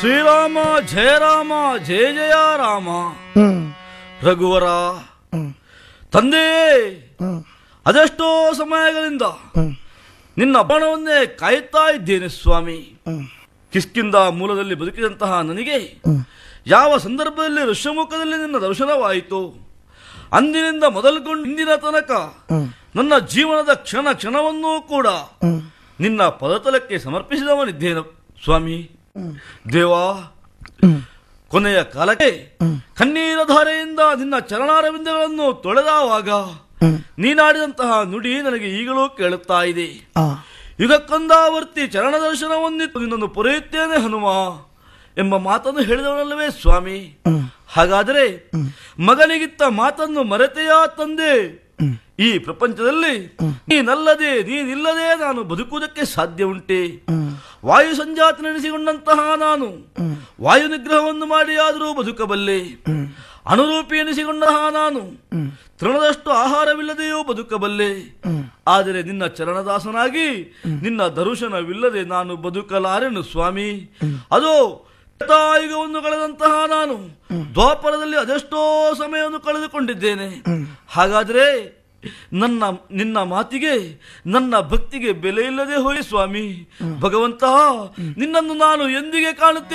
ಶ್ರೀರಾಮ ಜಯ ರಾಮ ಜಯ ಜಯ ರಾಮ ಹ್ಮ್ ರಘುವರ ಹ್ಮ್ ತಂದೆ ಹ್ಮ್ ಅದೆಷ್ಟೋ ಸಮಯಗಳಿಂದ ಹ್ಮ್ ನಿನ್ನ ಬಾಣವನ್ನೇ ಕಾಯುತ್ತಾ ಇದ್ದೇನೆ ಸ್ವಾಮಿ ಹ್ಮ್ ಕಿಷ್ಕಿಂದ ಮೂಲದಲ್ಲಿ ಬದುಕಿದಂತಹ ನನಗೆ ಹ್ಮ್ ಯಾವ ಸಂದರ್ಭದಲ್ಲಿ ಋಷ್ಯಮುಖದಲ್ಲಿ ನಿನ್ನ ದರ್ಶನವಾಯಿತು ಅಂದಿನಿಂದ ಮೊದಲುಗೊಂಡು ಇಂದಿನ ತನಕ ಹ್ಮ್ ನನ್ನ ಜೀವನದ ಕ್ಷಣ ಕ್ಷಣವನ್ನೂ ಕೂಡ ಹ್ಮ್ ನಿನ್ನ ಪದತಲಕ್ಕೆ ಸಮರ್ಪಿಸಿದವನಿದ್ದೇನೆ ಸ್ವಾಮಿ ಹ್ಮ್ ದೇವಾ ಹ್ಮ್ ಕೊನೆಯ ಕಾಲಕ್ಕೆ ಹ್ಮ್. ಕಣ್ಣೀರ ಧಾರೆಯಿಂದ ನಿನ್ನ ಚರಣಾರವಿಂದಗಳನ್ನು ತೊಳೆದಾವಾಗ ಹ್ಮ್ ನೀನಾಡಿದಂತಹ ನುಡಿ ನನಗೆ ಈಗಲೂ ಕೇಳುತ್ತಾ ಇದೆ ಆ ಯುಗಕ್ಕೊಂದಾವರ್ತಿ ಚರಣ ದರ್ಶನವನ್ನಿತ್ತು ನಿನ್ನನ್ನು ಪೊರೆಯುತ್ತೇನೆ ಹನುಮ ಎಂಬ ಮಾತನ್ನು ಹೇಳಿದವನಲ್ಲವೇ ಸ್ವಾಮಿ ಹ್ಮ್ ಹಾಗಾದರೆ ಮಗನಿಗಿತ್ತ ಮಾತನ್ನು ಮರೆತೆಯ ತಂದೆ ಹ್ಮ್ ಈ ಪ್ರಪಂಚದಲ್ಲಿ ನೀನಲ್ಲದೆ ನೀನಿಲ್ಲದೆ ನಾನು ಬದುಕುವುದಕ್ಕೆ ಸಾಧ್ಯ ಉಂಟೆ ಹ್ಮ್ ವಾಯು ಸಂಜಾತನೆನಿಸಿಕೊಂಡಂತಹ ನಾನು ಹ್ಮ್ ವಾಯು ನಿಗ್ರಹವನ್ನು ಮಾಡಿ ಆದರೂ ಬದುಕಬಲ್ಲೆ ಹ್ಮ್ ಅನುರೂಪಿ ಎನಿಸಿಕೊಂಡಂತಹ ನಾನು ಹ್ಮ್ ತೃಣದಷ್ಟು ಆಹಾರವಿಲ್ಲದೆಯೂ ಬದುಕಬಲ್ಲೆ ಹ್ಮ್ ಆದರೆ ನಿನ್ನ ಚರಣದಾಸನಾಗಿ ನಿನ್ನ ದರ್ಶನವಿಲ್ಲದೆ ನಾನು ಬದುಕಲಾರೆನು ಸ್ವಾಮಿ ಅದು ಯುಗವನ್ನು ಕಳೆದಂತಹ ನಾನು ದ್ವಾಪರದಲ್ಲಿ ಅದೆಷ್ಟೋ ಸಮಯವನ್ನು ಕಳೆದುಕೊಂಡಿದ್ದೇನೆ ಹಾಗಾದರೆ ನನ್ನ ನಿನ್ನ ಮಾತಿಗೆ ನನ್ನ ಭಕ್ತಿಗೆ ಬೆಲೆ ಇಲ್ಲದೆ ಹೋಯಿ ಸ್ವಾಮಿ ಭಗವಂತ ನಿನ್ನನ್ನು ನಾನು ಎಂದಿಗೆ ಕಾಣುತ್ತೇನೆ